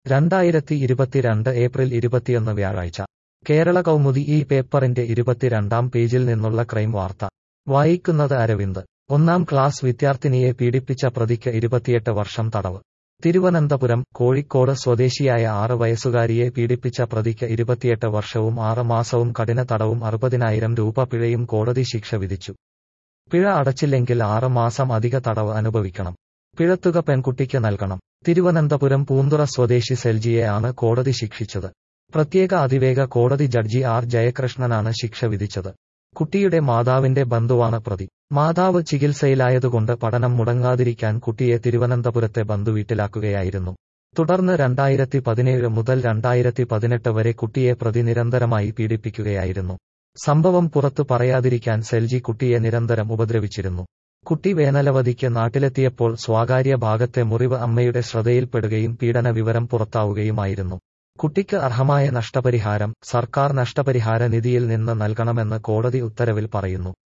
രണ്ടായിരത്തി ഇരുപത്തിരണ്ട് ഏപ്രിൽ ഇരുപത്തിയൊന്ന് വ്യാഴാഴ്ച കേരള കൗമുദി ഈ പേപ്പറിന്റെ ഇരുപത്തിരണ്ടാം പേജിൽ നിന്നുള്ള ക്രൈം വാർത്ത വായിക്കുന്നത് അരവിന്ദ് ഒന്നാം ക്ലാസ് വിദ്യാർത്ഥിനിയെ പീഡിപ്പിച്ച പ്രതിക്ക് ഇരുപത്തിയെട്ട് വർഷം തടവ് തിരുവനന്തപുരം കോഴിക്കോട് സ്വദേശിയായ ആറ് വയസ്സുകാരിയെ പീഡിപ്പിച്ച പ്രതിക്ക് ഇരുപത്തിയെട്ട് വർഷവും ആറ് മാസവും കഠിന തടവും അറുപതിനായിരം രൂപ പിഴയും കോടതി ശിക്ഷ വിധിച്ചു പിഴ അടച്ചില്ലെങ്കിൽ ആറ് മാസം അധിക തടവ് അനുഭവിക്കണം പിഴത്തുക പെൺകുട്ടിക്ക് നൽകണം തിരുവനന്തപുരം പൂന്തുറ സ്വദേശി സെൽജിയെ ആണ് കോടതി ശിക്ഷിച്ചത് പ്രത്യേക അതിവേഗ കോടതി ജഡ്ജി ആർ ജയകൃഷ്ണനാണ് ശിക്ഷ വിധിച്ചത് കുട്ടിയുടെ മാതാവിന്റെ ബന്ധുവാണ് പ്രതി മാതാവ് ചികിത്സയിലായതുകൊണ്ട് പഠനം മുടങ്ങാതിരിക്കാൻ കുട്ടിയെ തിരുവനന്തപുരത്തെ ബന്ധുവീട്ടിലാക്കുകയായിരുന്നു തുടർന്ന് രണ്ടായിരത്തി പതിനേഴ് മുതൽ രണ്ടായിരത്തി പതിനെട്ട് വരെ കുട്ടിയെ പ്രതി നിരന്തരമായി പീഡിപ്പിക്കുകയായിരുന്നു സംഭവം പുറത്തു പറയാതിരിക്കാൻ സെൽജി കുട്ടിയെ നിരന്തരം ഉപദ്രവിച്ചിരുന്നു കുട്ടി വേനലവധിക്ക് നാട്ടിലെത്തിയപ്പോൾ സ്വകാര്യ ഭാഗത്തെ മുറിവ് അമ്മയുടെ ശ്രദ്ധയിൽപ്പെടുകയും പീഡന വിവരം പുറത്താവുകയുമായിരുന്നു കുട്ടിക്ക് അർഹമായ നഷ്ടപരിഹാരം സർക്കാർ നഷ്ടപരിഹാര നിധിയിൽ നിന്ന് നൽകണമെന്ന് കോടതി ഉത്തരവിൽ പറയുന്നു